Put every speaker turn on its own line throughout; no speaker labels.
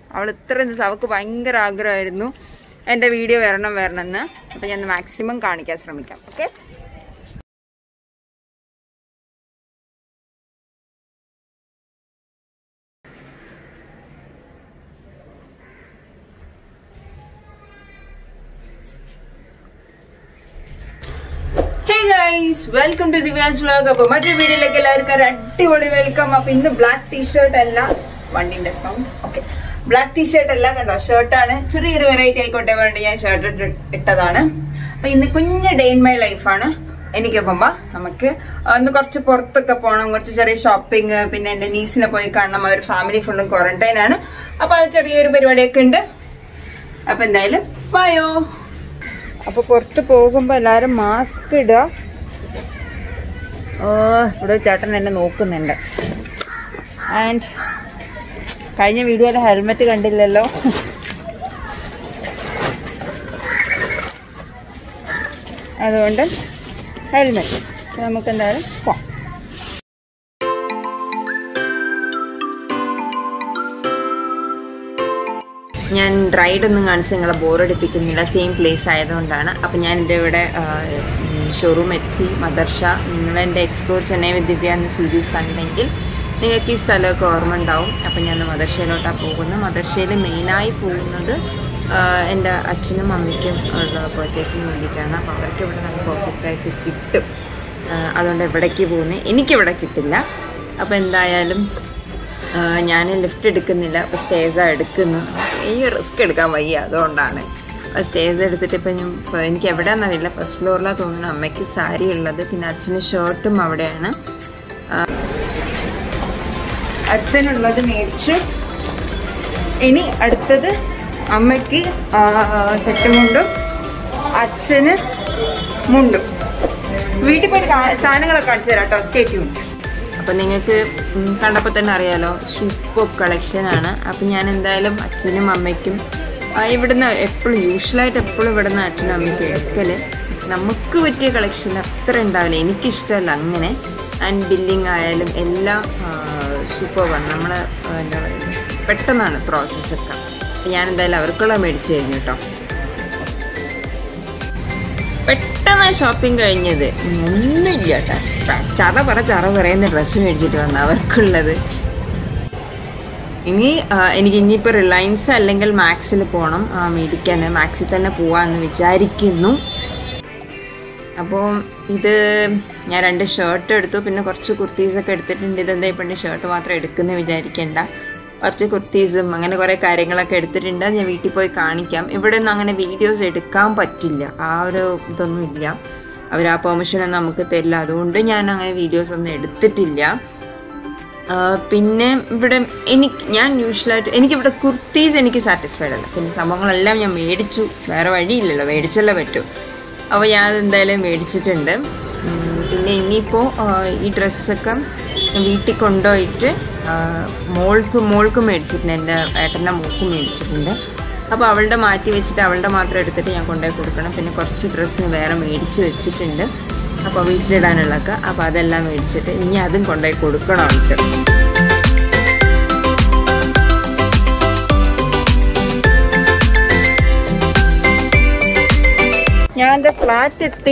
അവൾ ഇത്രയും ദിവസം അവൾക്ക് ഭയങ്കര ആഗ്രഹമായിരുന്നു എൻ്റെ വീഡിയോ വരണം വരണം എന്ന് അപ്പം ഞാൻ മാക്സിമം കാണിക്കാൻ ശ്രമിക്കാം okay hey guys welcome to Divya's vlog അപ്പൊ മറ്റൊരു വീഡിയോയിലേക്ക് എല്ലാവർക്കും ഒരു അടിപൊളി വെൽക്കം അപ്പൊ ഇന്ന് ബ്ലാക്ക് ടീഷർട്ട് അല്ല വണ്ടിന്റെ സൗണ്ട് ഓക്കെ ബ്ലാക്ക് ടീഷർട്ട് അല്ല കണ്ടോ ഷർട്ടാണ് ചെറിയൊരു വെറൈറ്റി ആയിക്കോട്ടെ വേണ്ടി ഞാൻ ഷർട്ട് ഇട്ടതാണ് അപ്പൊ ഇന്ന് കുഞ്ഞ് ഡേ ഇൻ മൈ ലൈഫാണ് എനിക്കൊപ്പം വാ നമുക്ക് ഒന്ന് കുറച്ച് പുറത്തൊക്കെ പോകണം കുറച്ച് ചെറിയ ഷോപ്പിംഗ് പിന്നെ എൻ്റെ നീസിനെ പോയി കാണണം അവർ ഫാമിലി ഫുള്ളും ക്വാറന്റൈൻ ആണ് അപ്പൊ അത് ചെറിയൊരു പരിപാടിയൊക്കെ ഉണ്ട് അപ്പൊ എന്തായാലും വായോ അപ്പൊ പുറത്ത് പോകുമ്പോ എല്ലാരും മാസ്ക് ഇടുക ഓ ഇവിടെ ഒരു ചേട്ടൻ എന്നെ നോക്കുന്നുണ്ട് ആൻഡ് കഴിഞ്ഞ വീഡിയോയിലെ ഹെൽമെറ്റ് കണ്ടില്ലല്ലോ അതുകൊണ്ട് ഹെൽമെറ്റ് നമുക്ക് എന്തായാലും പോവാം ഞാൻ റൈഡ് ഒന്നും കാണിച്ച് നിങ്ങളെ ബോറടിപ്പിക്കുന്നില്ല സെയിം പ്ലേസ് ആയതുകൊണ്ടാണ് അപ്പം ഞാൻ എൻ്റെ ഇവിടെ ഷോറൂം എത്തി മദർഷ നിങ്ങൾ എൻ്റെ എക്സ്പ്ലോർ ചെന്നൈ വിത്ത് ദിവ്യ എന്ന സീരീസ് കണ്ടെങ്കിൽ നിങ്ങൾക്ക് ഈ സ്ഥലമൊക്കെ ഓർമ്മ ഉണ്ടാവും അപ്പം ഞാൻ മദർഷയിലോട്ടാണ് പോകുന്നത് മദർഷയിൽ മെയിനായി പോകുന്നത് എൻ്റെ അച്ഛനും അമ്മയ്ക്കും ഉള്ള പർച്ചേസിന് വേണ്ടിയിട്ടാണ് അപ്പോൾ അവർക്ക് ഇവിടെ നല്ല പെർഫെക്റ്റ് ആയിട്ട് കിട്ടും അതുകൊണ്ട് എവിടേക്ക് പോകുന്നത് എനിക്കിവിടെ കിട്ടില്ല അപ്പോൾ എന്തായാലും ഞാൻ ലിഫ്റ്റ് എടുക്കുന്നില്ല അപ്പോൾ സ്റ്റേജാണ് എടുക്കുന്നു ഈ റിസ്ക് എടുക്കാൻ വയ്യ അതുകൊണ്ടാണ് സ്റ്റേജ് എടുത്തിട്ട് ഇപ്പം ഞാൻ എനിക്ക് എവിടെയാണെന്നറിയില്ല ഫസ്റ്റ് ഫ്ലോറിലാണ് തോന്നുന്നു അമ്മയ്ക്ക് സാരി ഉള്ളത് പിന്നെ അച്ഛന് ഷർട്ടും അവിടെയാണ് അച്ഛനുള്ളത് മേടിച്ചു ഇനി അടുത്തത് അമ്മയ്ക്ക് സെറ്റ് മുണ്ടും അച്ഛന് മുണ്ടും വീട്ടിൽ പോയിട്ട് സാധനങ്ങളൊക്കെ കാണിച്ചു തരാം കേട്ടോ സ്റ്റേ ട്യൂൺ അപ്പം നിങ്ങൾക്ക് കണ്ടപ്പോൾ തന്നെ അറിയാലോ സൂപ്പർ കളക്ഷനാണ് അപ്പം ഞാൻ എന്തായാലും അച്ഛനും അമ്മയ്ക്കും ഇവിടുന്ന് എപ്പോഴും യൂഷ്വലായിട്ട് എപ്പോഴും ഇവിടുന്ന് അച്ഛനും അമ്മയ്ക്കും എടുക്കൽ നമുക്ക് പറ്റിയ കളക്ഷൻ അത്ര ഉണ്ടാവില്ല എനിക്കിഷ്ടമല്ല അങ്ങനെ ആൻഡ് ബില്ലിംഗ് ആയാലും എല്ലാം സൂപ്പറാണ് നമ്മൾ എന്താ പറയുക പെട്ടെന്നാണ് പ്രോസസ്സൊക്കെ അപ്പം ഞാൻ എന്തായാലും അവർക്കുള്ള മേടിച്ച് കഴിഞ്ഞു കേട്ടോ പെട്ടെന്ന് ഷോപ്പിംഗ് കഴിഞ്ഞത് ഒന്നുമില്ല കേട്ടോ ചറ പറ ചറ പറയുന്ന ഡ്രസ്സ് മേടിച്ചിട്ട് വന്നു അവർക്കുള്ളത് ഇനി എനിക്ക് ഇനിയിപ്പോൾ റിലയൻസ് അല്ലെങ്കിൽ മാക്സിൽ പോകണം മേടിക്കാൻ മാക്സിൽ തന്നെ പോവാമെന്ന് വിചാരിക്കുന്നു അപ്പോൾ ഇത് ഞാൻ രണ്ട് ഷർട്ട് എടുത്തു പിന്നെ കുറച്ച് കുർത്തീസൊക്കെ എടുത്തിട്ടുണ്ട് ഇതെന്താ ഇപ്പം ഷർട്ട് മാത്രം എടുക്കുന്നത് വിചാരിക്കേണ്ട കുറച്ച് കുർത്തീസും അങ്ങനെ കുറേ കാര്യങ്ങളൊക്കെ എടുത്തിട്ടുണ്ട് ഞാൻ വീട്ടിൽ പോയി കാണിക്കാം ഇവിടെ ഒന്നും അങ്ങനെ വീഡിയോസ് എടുക്കാൻ പറ്റില്ല ആ ഒരു ഇതൊന്നും ഇല്ല അവർ ആ പെർമിഷനൊന്നും നമുക്ക് തരില്ല അതുകൊണ്ട് ഞാൻ അങ്ങനെ വീഡിയോസ് ഒന്നും എടുത്തിട്ടില്ല പിന്നെ ഇവിടെ എനിക്ക് ഞാൻ യൂഷ്വലായിട്ട് എനിക്കിവിടെ കുർത്തീസ് എനിക്ക് സാറ്റിസ്ഫൈഡ് അല്ല പിന്നെ സംഭവങ്ങളെല്ലാം ഞാൻ മേടിച്ചു വേറെ വഴിയില്ലല്ലോ മേടിച്ചല്ലേ പറ്റൂ അപ്പോൾ ഞാൻ എന്തായാലും മേടിച്ചിട്ടുണ്ട് പിന്നെ ഇനിയിപ്പോൾ ഈ ഡ്രസ്സൊക്കെ വീട്ടിൽ കൊണ്ടുപോയിട്ട് മോൾക്ക് മോൾക്ക് മേടിച്ചിട്ടുണ്ട് എൻ്റെ ഏട്ടൻ്റെ മോൾക്ക് മേടിച്ചിട്ടുണ്ട് അപ്പോൾ അവളുടെ മാറ്റി വെച്ചിട്ട് അവളുടെ മാത്രം എടുത്തിട്ട് ഞാൻ കൊണ്ടുപോയി കൊടുക്കണം പിന്നെ കുറച്ച് ഡ്രസ്സിന് വേറെ മേടിച്ച് വെച്ചിട്ടുണ്ട് അപ്പോൾ വീട്ടിലിടാനുള്ളതൊക്കെ അപ്പോൾ അതെല്ലാം മേടിച്ചിട്ട് ഇനി അതും കൊണ്ടുപോയി കൊടുക്കണം അവൾക്ക് ഞാൻ എൻ്റെ ഫ്ലാറ്റ് എത്തി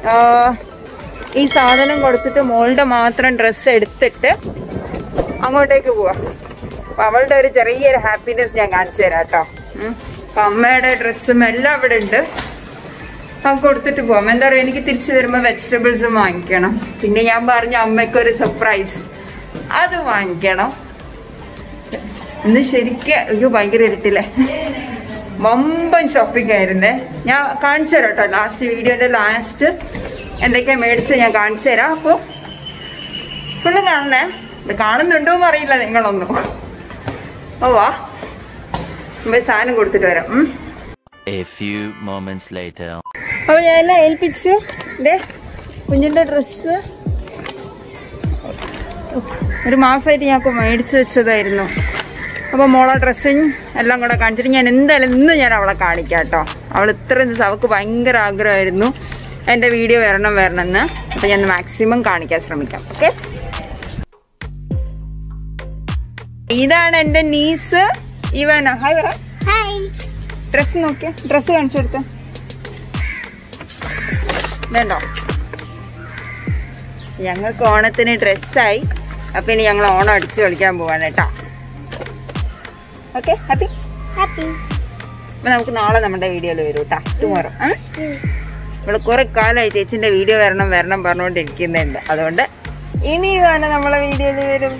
ഈ സാധനം കൊടുത്തിട്ട് മോളുടെ മാത്രം ഡ്രസ്സ് എടുത്തിട്ട് അങ്ങോട്ടേക്ക് പോവാം അപ്പൊ അവളുടെ ഒരു ചെറിയൊരു ഹാപ്പിനെസ് ഞാൻ കാണിച്ചു തരാം കേട്ടോ അപ്പൊ അമ്മയുടെ ഡ്രസ്സും എല്ലാം ഇവിടെ ഉണ്ട് നമുക്ക് കൊടുത്തിട്ട് പോവാം എന്താ പറയുക എനിക്ക് തിരിച്ചു വരുമ്പോൾ വെജിറ്റബിൾസും വാങ്ങിക്കണം പിന്നെ ഞാൻ പറഞ്ഞു അമ്മയ്ക്കൊരു സർപ്രൈസ് അത് വാങ്ങിക്കണം ഇന്ന് ശരിക്കും അയ്യോ ഭയങ്കര ഇരുട്ടില്ലേ വമ്പൻ ഷോപ്പിംഗ് ആയിരുന്നേ ഞാൻ കാണിച്ചു തരാം കേട്ടോ ലാസ്റ്റ് വീഡിയോയുടെ ലാസ്റ്റ് എന്തൊക്കെയാ മേടിച്ച് ഞാൻ കാണിച്ചു തരാം അപ്പോൾ ഫുള്ള് കാണണേ ഇത് കാണുന്നുണ്ടോന്ന് അറിയില്ല നിങ്ങളൊന്നും ഓ വാ പോയി സാധനം കൊടുത്തിട്ട് വരാം ഉം.
A few moments later.
അപ്പൊ ഞാൻ എല്ലാം ഏൽപ്പിച്ചു ദേ കുഞ്ഞിന്റെ ഡ്രസ്സ് ഒരു മാസമായിട്ട് ഞങ്ങൾക്ക് മേടിച്ചു വെച്ചതായിരുന്നു അപ്പോൾ മോളെ ഡ്രസ്സിങ് എല്ലാം കൂടെ കാണിച്ചിട്ട് ഞാൻ എന്തായാലും ഇന്ന് ഞാൻ അവളെ കാണിക്കാം കേട്ടോ അവൾ ഇത്രയും ദിവസം അവൾക്ക് ഭയങ്കര ആഗ്രഹമായിരുന്നു എൻ്റെ വീഡിയോ വരണം വരണം എന്ന് അപ്പോൾ ഞാൻ മാക്സിമം കാണിക്കാൻ ശ്രമിക്കാം ഓക്കെ ഇതാണ് എൻ്റെ നീസ് ഇവാന ഹായ് പറ
ഹായ്
ഡ്രസ്സ് നോക്കിയ ഡ്രസ്സ് കാണിച്ചു കൊടുത്ത വേണ്ടോ ഞങ്ങൾക്ക് ഓണത്തിന് ഡ്രസ്സായി അപ്പൊ ഇനി ഞങ്ങൾ ഓണം അടിച്ച് കളിക്കാൻ പോവാണ് കേട്ടോ ഓക്കെ ഹാപ്പി
ഹാപ്പി
അപ്പൊ നമുക്ക് നാളെ നമ്മുടെ വീഡിയോയിൽ വരും കേട്ടോ ടുമോറോ ഇവിടെ കുറെ കാലമായി ചേച്ചിന്റെ വീഡിയോ വരണം വരണം പറഞ്ഞുകൊണ്ടിരിക്കുന്നുണ്ട് അതുകൊണ്ട് ഇനി വേണം നമ്മളെ വീഡിയോയിൽ വരും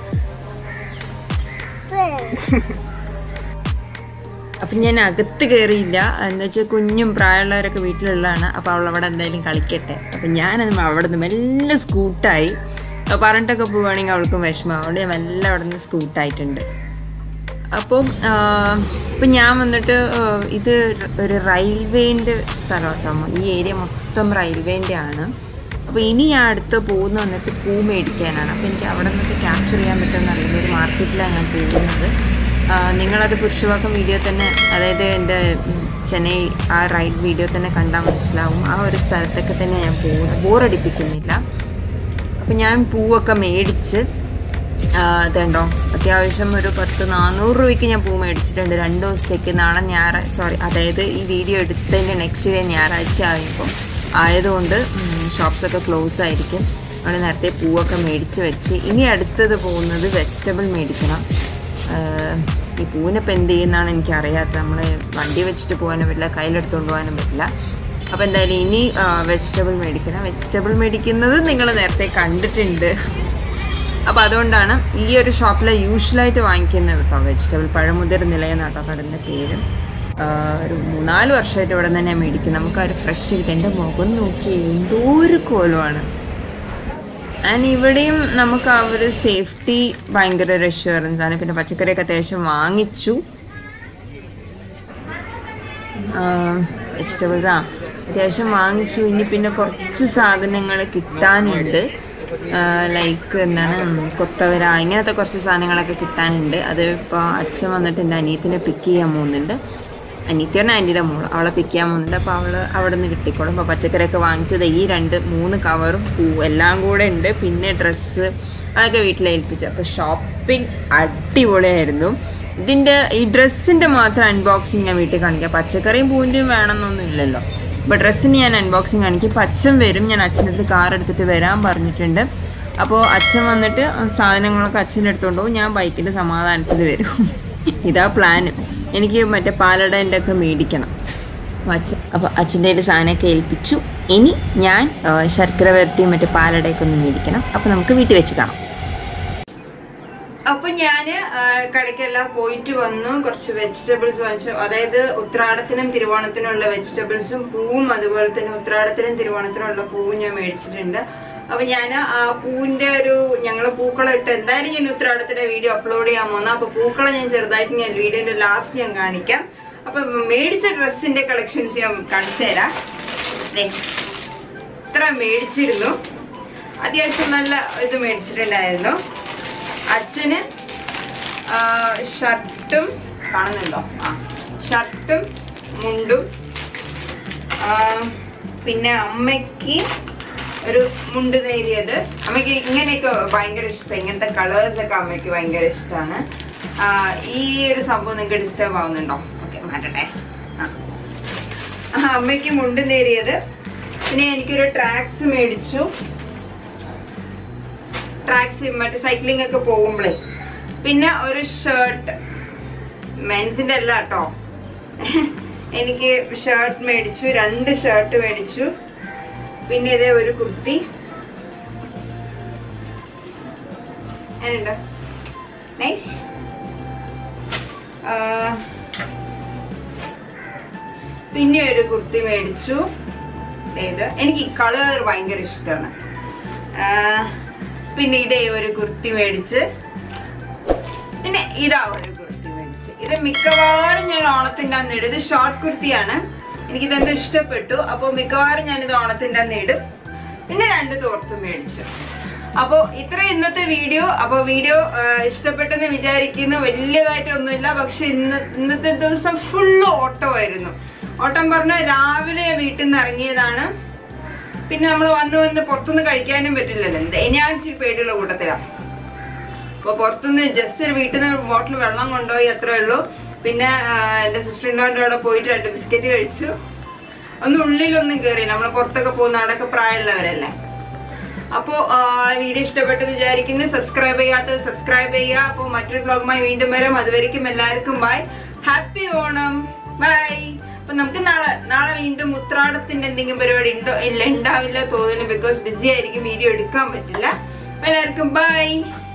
അപ്പം ഞാൻ അകത്ത് കയറിയില്ല എന്ന് വെച്ചാൽ കുഞ്ഞും പ്രായമുള്ളവരൊക്കെ വീട്ടിലുള്ളതാണ് അപ്പോൾ അവൾ അവിടെ എന്തായാലും കളിക്കട്ടെ അപ്പം ഞാൻ അവിടെ നിന്ന് മെല്ലെ സ്കൂട്ടായി അപ്പോൾ പറഞ്ഞിട്ടൊക്കെ പോവുകയാണെങ്കിൽ അവൾക്കും വിഷമം അതുകൊണ്ട് ഞാൻ മെല്ലെ അവിടെ നിന്ന് സ്കൂട്ടായിട്ടുണ്ട് അപ്പം ഇപ്പം ഞാൻ വന്നിട്ട് ആ, ഇത് ഒരു റെയിൽവേൻ്റെ സ്ഥലം കേട്ടോ ഈ ഏരിയ മൊത്തം റെയിൽവേൻ്റെ ആണ് അപ്പോൾ ഇനി ഞാൻ അടുത്ത് പോകുന്ന വന്നിട്ട് പൂ മേടിക്കാനാണ് അപ്പോൾ എനിക്ക് അവിടെ നിന്നൊക്കെ ക്യാപ്ചർ ചെയ്യാൻ പറ്റുന്ന നല്ലൊരു മാർക്കറ്റിലാണ് ഞാൻ പോകുന്നത് ആ, നിങ്ങളത് പുരുഷവാക്കം വീഡിയോ തന്നെ അതായത് എൻ്റെ ഉം, ചെന്നൈ ആ റൈഡ് വീഡിയോ തന്നെ കണ്ടാൽ മനസ്സിലാവും ആ ഒരു സ്ഥലത്തൊക്കെ തന്നെ ഞാൻ പോകുന്നത് ബോറടിപ്പിക്കുന്നില്ല അപ്പം ഞാൻ പൂവൊക്കെ മേടിച്ച് ആ, ഇതുണ്ടോ അത്യാവശ്യം ഒരു പത്ത് നാനൂറ് രൂപയ്ക്ക് ഞാൻ പൂ മേടിച്ചിട്ടുണ്ട് രണ്ട് ദിവസത്തേക്ക് നാളെ ഞായറാഴ്ച സോറി അതായത് ഈ വീഡിയോ എടുത്തതിൻ്റെ നെക്സ്റ്റ് ഡേ ഞായറാഴ്ച ആയപ്പോൾ ആയതുകൊണ്ട് ഷോപ്സൊക്കെ ക്ലോസ് ആയിരിക്കും നമ്മൾ നേരത്തെ പൂവൊക്കെ മേടിച്ച് വെച്ച് ഇനി അടുത്തത് പോകുന്നത് വെജിറ്റബിൾ മേടിക്കണം ആ, ഈ പൂവിനിപ്പോൾ എന്ത് ചെയ്യുന്നതാണ് എനിക്കറിയാത്തത് നമ്മൾ വണ്ടി വെച്ചിട്ട് പോകാനും പറ്റില്ല കയ്യിലെടുത്തുകൊണ്ട് പോകാനും പറ്റില്ല അപ്പോൾ എന്തായാലും ഇനി വെജിറ്റബിൾ മേടിക്കണം വെജിറ്റബിൾ മേടിക്കുന്നത് നിങ്ങൾ നേരത്തെ കണ്ടിട്ടുണ്ട് അപ്പോൾ അതുകൊണ്ടാണ് ഈ ഒരു ഷോപ്പിൽ യൂഷ്വലായിട്ട് വാങ്ങിക്കുന്നത് കേട്ടോ വെജിറ്റബിൾ പഴമുതിർ നിലയം കേട്ടോ കടലിൻ്റെ പേര് ആ, ഒരു മൂന്നാല് വർഷമായിട്ട് ഇവിടെ തന്നെ മേടിക്കും നമുക്ക് ആ ഒരു ഫ്രഷ് കിട്ടും എൻ്റെ മുഖം നോക്കി എന്തോ ഒരു കോലമാണ് ആൻഡ് ഇവിടെയും നമുക്ക് ആ ഒരു സേഫ്റ്റി ഭയങ്കര ഒരു അഷ്വറൻസ് ആണ് പിന്നെ പച്ചക്കറിയൊക്കെ അത്യാവശ്യം വാങ്ങിച്ചു വെജിറ്റബിൾസ് ആ അത്യാവശ്യം വാങ്ങിച്ചു ഇനി പിന്നെ കുറച്ച് സാധനങ്ങൾ കിട്ടാനുണ്ട് ലൈക്ക് എന്താണ് കൊത്തവര ഇങ്ങനത്തെ കുറച്ച് സാധനങ്ങളൊക്കെ കിട്ടാനുണ്ട് അത് ഇപ്പോൾ അച്ഛൻ വന്നിട്ട് എൻ്റെ അനിയത്തിനെ പിക്ക് ചെയ്യാൻ പോകുന്നുണ്ട് അനിയത്തിയാണ് ആൻറ്റിയുടെ മോള് അവളെ പിക്ക് ചെയ്യാൻ പോകുന്നുണ്ട് അപ്പോൾ അവൾ അവിടെ നിന്ന് കിട്ടിക്കോളും അപ്പോൾ പച്ചക്കറിയൊക്കെ വാങ്ങിച്ചത് ഈ രണ്ട് മൂന്ന് കവറും പൂ എല്ലാം കൂടെ ഉണ്ട് പിന്നെ ഡ്രസ്സ് അതൊക്കെ വീട്ടിൽ ഏൽപ്പിച്ചു അപ്പോൾ ഷോപ്പിംഗ് അടിപൊളിയായിരുന്നു ഇതിൻ്റെ ഈ ഡ്രസ്സിൻ്റെ മാത്രം അൺബോക്സിങ് ഞാൻ വീട്ടിൽ കാണിക്കാം പച്ചക്കറിയും പൂവിൻ്റെയും വേണമെന്നൊന്നും ഇല്ലല്ലോ അപ്പോൾ ഡ്രസ്സിന് ഞാൻ അൺബോക്സിങ് കാണിക്കും ഇപ്പം അച്ഛൻ വരും ഞാൻ അച്ഛൻ്റെ അടുത്ത് കാർ എടുത്തിട്ട് വരാൻ പറഞ്ഞിട്ടുണ്ട് അപ്പോൾ അച്ഛൻ വന്നിട്ട് സാധനങ്ങളൊക്കെ അച്ഛൻ്റെ അടുത്തോണ്ട് പോകും ഞാൻ ബൈക്കിൽ സമാധാനത്തിൽ വരും ഇതാ പ്ലാന് എനിക്ക് മറ്റേ പാലടേൻ്റെ ഒക്കെ മേടിക്കണം അപ്പോൾ അച്ഛൻ അപ്പോൾ അച്ഛൻ്റെ കയ്യിൽ സാധനമൊക്കെ ഏൽപ്പിച്ചു ഇനി ഞാൻ ആ, ശർക്കര വരട്ടിയും മറ്റേ പാലടയൊക്കെ ഒന്ന് മേടിക്കണം അപ്പോൾ നമുക്ക് വീട്ടിൽ വെച്ച് കാണാം അപ്പൊ ഞാന് ആ, കടയ്ക്കെല്ലാം പോയിട്ട് വന്നു കുറച്ച് വെജിറ്റബിൾസ് വാങ്ങിച്ചു അതായത് ഉത്രാടത്തിനും തിരുവോണത്തിനുള്ള വെജിറ്റബിൾസും പൂവും അതുപോലെ തന്നെ ഉത്രാടത്തിനും തിരുവോണത്തിനുള്ള പൂവും ഞാൻ മേടിച്ചിട്ടുണ്ട് അപ്പൊ ഞാൻ ആ പൂവിന്റെ ഒരു ഞങ്ങള് പൂക്കളം ഇട്ട് എന്തായാലും ഞാൻ ഉത്രാടത്തിന്റെ വീഡിയോ അപ്ലോഡ് ചെയ്യാൻ പോകുന്നു അപ്പൊ പൂക്കളം ഞാൻ ചെറുതായിട്ട് ഞാൻ വീഡിയോന്റെ ലാസ്റ്റ് ഞാൻ കാണിക്കാം അപ്പൊ മേടിച്ച ഡ്രസ്സിന്റെ കളക്ഷൻസ് ഞാൻ കാണിച്ചു തരാം ദേ, ഇത്ര മേടിച്ചിരുന്നു അത്യാവശ്യം നല്ല ഇത് മേടിച്ചിട്ടുണ്ടായിരുന്നു അച്ഛന് ആ, ഷർട്ടും കാണുന്നുണ്ടോ ആ ഷർട്ടും മുണ്ടും ആ, പിന്നെ അമ്മയ്ക്ക് ഒരു മുണ്ട് നേരിയത് അമ്മയ്ക്ക് ഇങ്ങനെയൊക്കെ ഭയങ്കര ഇഷ്ടം ഇങ്ങനത്തെ കളേഴ്സ് ഒക്കെ അമ്മയ്ക്ക് ഭയങ്കര ഇഷ്ടമാണ് ഈ ഒരു സംഭവം നിങ്ങൾക്ക് ഡിസ്റ്റർബ് ആവുന്നുണ്ടോ ഓക്കെ മാറ്റട്ടെ ആ ആ, അമ്മയ്ക്ക് മുണ്ട് നേരിയത് പിന്നെ എനിക്കൊരു ട്രാക്സ് മേടിച്ചു ട്രാക്സ് മറ്റേ സൈക്ലിംഗ് ഒക്കെ പോകുമ്പോഴേ പിന്നെ ഒരു ഷർട്ട് മെൻസിന്റെ അല്ല കേട്ടോ എനിക്ക് ഷർട്ട് മേടിച്ചു രണ്ട് ഷർട്ട് മേടിച്ചു പിന്നെ ഇതേ ഒരു കുർത്തി എങ്ങനെയുണ്ട് നൈസ് പിന്നെ ഒരു കുർത്തി മേടിച്ചു ദേ ഇത് എനിക്ക് ഈ കളർ ഭയങ്കര ഇഷ്ടമാണ് പിന്നെ ഇതേ ഒരു കുർത്തി മേടിച്ച് പിന്നെ ഇതാ ഒരു കുർത്തി മേടിച്ച് ഇത് മിക്കവാറും ഞാൻ ഓണത്തിന്റെ അന്ന് ഇടും ഇത് ഷോർട്ട് കുർത്തിയാണ് എനിക്കിതെന്തോ ഇഷ്ടപ്പെട്ടു അപ്പോൾ മിക്കവാറും ഞാനിത് ഓണത്തിന്റെ അന്ന് ഇടും പിന്നെ രണ്ട് തോർത്ത് മേടിച്ചു അപ്പോൾ ഇത്ര ഇന്നത്തെ വീഡിയോ അപ്പോൾ വീഡിയോ ഇഷ്ടപ്പെട്ടെന്ന് വിചാരിക്കുന്നു വലിയതായിട്ടൊന്നുമില്ല പക്ഷെ ഇന്ന് ഇന്നത്തെ ദിവസം ഫുള്ള് ഓട്ടമായിരുന്നു ഓട്ടം പറഞ്ഞാൽ രാവിലെ വീട്ടിൽ നിന്ന് ഇറങ്ങിയതാണ് പിന്നെ നമ്മൾ വന്ന് വന്ന് പുറത്തുനിന്ന് കഴിക്കാനും പറ്റില്ലല്ലോ എന്താ ഞാൻ ഇച്ചിരി പേടിയുള്ള കൂട്ടത്തിലാണ് അപ്പോൾ പുറത്തുനിന്ന് ജസ്റ്റ് ഒരു വീട്ടിൽ നിന്ന് ബോട്ടിൽ വെള്ളം കൊണ്ടുപോയി അത്രേ ഉള്ളൂ പിന്നെ ആ, എൻ്റെ സിസ്റ്ററിൻ്റെ അവിടെ പോയിട്ട് രണ്ട് ബിസ്ക്കറ്റ് കഴിച്ചു ഒന്ന് ഉള്ളിലൊന്നും കയറി നമ്മൾ പുറത്തൊക്കെ പോകുന്ന അവിടെയൊക്കെ പ്രായമുള്ളവരല്ലേ അപ്പോൾ വീഡിയോ ഇഷ്ടപ്പെട്ടെന്ന് വിചാരിക്കുന്നു സബ്സ്ക്രൈബ് ചെയ്യാത്തവർ സബ്സ്ക്രൈബ് ചെയ്യുക അപ്പോൾ മറ്റൊരു വ്ലോഗുമായി വീണ്ടും വരാം അതുവരെയ്ക്കും എല്ലാവർക്കും ബൈ ഹാപ്പി ഓണം ബൈ അപ്പൊ നമുക്ക് നാളെ നാളെ വീണ്ടും ഉത്രാടത്തിന്റെ എന്തെങ്കിലും പരിപാടി ഉണ്ടോ ഇല്ല ഉണ്ടാവില്ല തോന്നുന്നു ബിക്കോസ് ബിസി ആയിരിക്കും വീഡിയോ എടുക്കാൻ പറ്റില്ല എല്ലാവർക്കും ബൈ